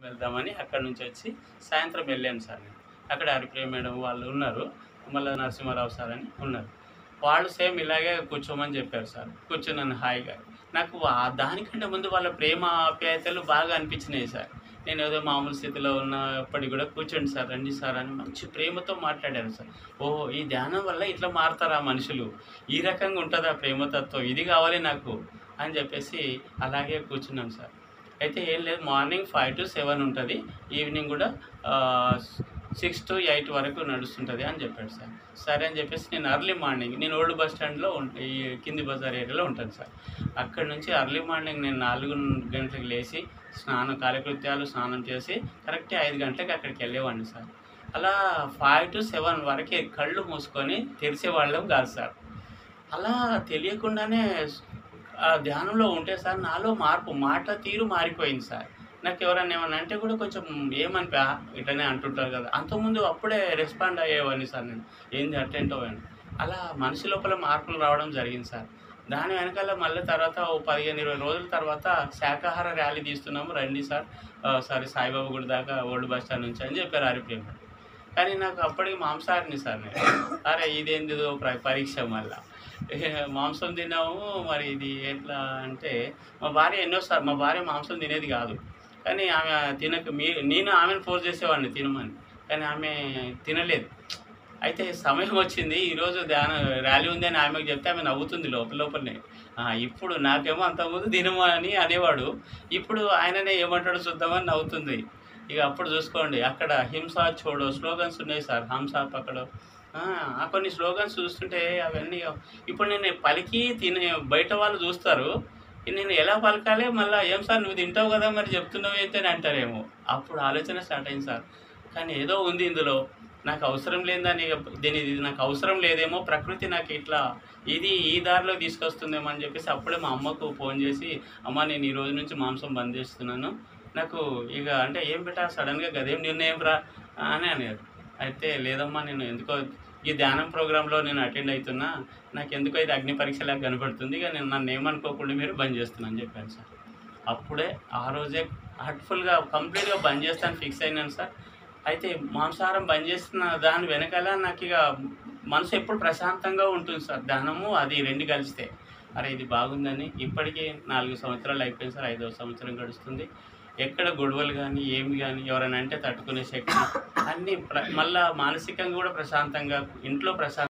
వెళ్దామని అక్కడ నుంచి వచ్చి సాయంత్రం వెళ్ళాను సార్ నేను అక్కడ హరిప్రియ మేడం వాళ్ళు ఉన్నారు మళ్ళీ నరసింహారావు సార్ అని ఉన్నారు వాళ్ళు సేమ్ ఇలాగే కూర్చోమని చెప్పారు సార్ కూర్చున్నాను హాయిగా నాకు ఆ- దానికంటే ముందు వాళ్ళ ప్రేమ ఆప్యాయతలు బాగా అనిపించినాయి సార్ నేను ఏదో మామూలు స్థితిలో ఉన్నప్పటికీ కూడా కూర్చోండి సార్ రండి సార్ అని మంచి ప్రేమతో మాట్లాడారు సార్ ఓ ఈ ధ్యానం వల్ల ఇట్లా మారుతారా మనుషులు ఈ రకంగా ఉంటుందా ప్రేమతత్వం ఇది కావాలి నాకు అని చెప్పేసి అలాగే కూర్చున్నాం సార్ అయితే ఏం లేదు మార్నింగ్ ఫైవ్ టు సెవెన్ ఉంటుంది ఈవినింగ్ కూడా సిక్స్ టు ఎయిట్ వరకు నడుస్తుంటుంది అని చెప్పాడు సార్ సరే అని చెప్పేసి నేను అర్లీ మార్నింగ్ నేను ఓల్డ్ బస్ స్టాండ్లో ఉంట- ఈ కింది బజార్ ఏరియాలో ఉంటాను సార్ అక్కడ నుంచి అర్లీ మార్నింగ్ నేను నాలుగు గంటలకు లేచి స్నానం కాలకృత్యాలు స్నానం చేసి కరెక్ట్ ఐదు గంటలకు అక్కడికి వెళ్ళేవాడిని సార్ అలా ఫైవ్ టు సెవెన్ వరకే కళ్ళు మూసుకొని తెరిచేవాళ్ళం కాదు సార్ అలా తెలియకుండానే ఆ ధ్యానంలో ఉంటే సార్ నాలో మార్పు మాట తీరు మారిపోయింది సార్ నాకు ఎవరైనా ఏమన్నా అంటే కూడా కొంచెం ఏమనిపా ఇట్లనే అంటుంటారు కదా అంతకుముందు అప్పుడే రెస్పాండ్ అయ్యేవాడిని సార్ నేను ఏంది అటెంట్ అవ్వండి అలా మనిషి లోపల మార్పులు రావడం జరిగింది సార్ దాని వెనకాల మళ్ళీ తర్వాత ఓ పదిహేను ఇరవై రోజుల తర్వాత శాకాహార ర్యాలీ తీస్తున్నాము రండి సార్ ఆ, సారీ సాయిబాబా గుడి దాకా ఓల్డ్ బస్ స్టాండ్ నుంచి అని చెప్పారు హరిప్రియ మేడం. కానీ నాకు అప్పటికి మాంసాహారిని సార్ నేను అరే ఇదేందిదో ప్ర- పరీక్ష మళ్ళా ఏ, మాంసం తిన్నాము మరి ఇది ఎట్లా అంటే మా భార్య ఎన్నోసార్లు మా భార్య మాంసం తినేది కాదు కానీ ఆమె తినక మీ నేను ఆమెను ఫోర్స్ చేసేవాడిని తినమని కానీ ఆమె తినలేదు అయితే సమయం వచ్చింది ఈరోజు ధ్యాన ర్యాలీ ఉంది అని ఆమెకు చెప్తే ఆమె నవ్వుతుంది లోపల లోపలనే ఆ, ఇప్పుడు నాకేమో అంతకుముందు తినము అని అనేవాడు ఇప్పుడు ఆయననే ఏమంటాడో చూద్దామని నవ్వుతుంది ఇక అప్పుడు చూసుకోండి అక్కడ హింస చూడో స్లోగన్స్ ఉన్నాయి సార్ హంస పక్కడో ఆ, ఆ కొన్ని స్లోగన్స్ చూస్తుంటే అవన్నీ ఇప్పుడు నేను పలికి తినే బయట వాళ్ళు చూస్తారు నేను ఎలా పలకాలి మళ్ళీ ఏం సార్ నువ్వు తింటావు కదా మరి చెప్తున్నావు అయితే అని అంటారేమో అప్పుడు ఆలోచన స్టార్ట్ అయింది సార్ కానీ ఏదో ఉంది ఇందులో నాకు అవసరం లేదని దీని ఇది నాకు అవసరం లేదేమో ప్రకృతి నాకు ఇట్లా ఇది ఈ దారిలో తీసుకొస్తుందేమో అని చెప్పేసి అప్పుడే మా అమ్మకు ఫోన్ చేసి అమ్మ నేను ఈ రోజు నుంచి మాంసం బంద్ చేస్తున్నాను నాకు ఇక అంటే ఏం పెట్టా సడన్గా గదేం నిర్ణయం రా అని అన్నారు అయితే లేదమ్మా నేను ఎందుకో ఈ ధ్యానం ప్రోగ్రాంలో నేను అటెండ్ అవుతున్నా నాకు ఎందుకో ఇది అగ్ని పరీక్షలాగా కనపడుతుంది ఇక నేను నన్ను ఏమనుకోకుండా మీరు బంద్ చేస్తున్నాను చెప్పాను సార్ అప్పుడే ఆ రోజే హార్ట్ఫుల్గా కంప్లీట్గా బంద్ చేస్తాను ఫిక్స్ అయినాను సార్ అయితే మాంసాహారం బంద్ చేస్తున్న దాని వెనకాల నాకు ఇక మనసు ఎప్పుడు ప్రశాంతంగా ఉంటుంది సార్ ధ్యానము అది రెండు కలిస్తే అరే ఇది బాగుందని ఇప్పటికీ నాలుగు సంవత్సరాలు అయిపోయింది సార్ ఐదవ సంవత్సరం గడుస్తుంది ఎక్కడ గొడవలు కానీ ఏమి కానీ ఎవరైనా అంటే తట్టుకునే శక్తి అన్నీ ప్ర మళ్ళా మానసికంగా కూడా ప్రశాంతంగా ఇంట్లో ప్రశాంత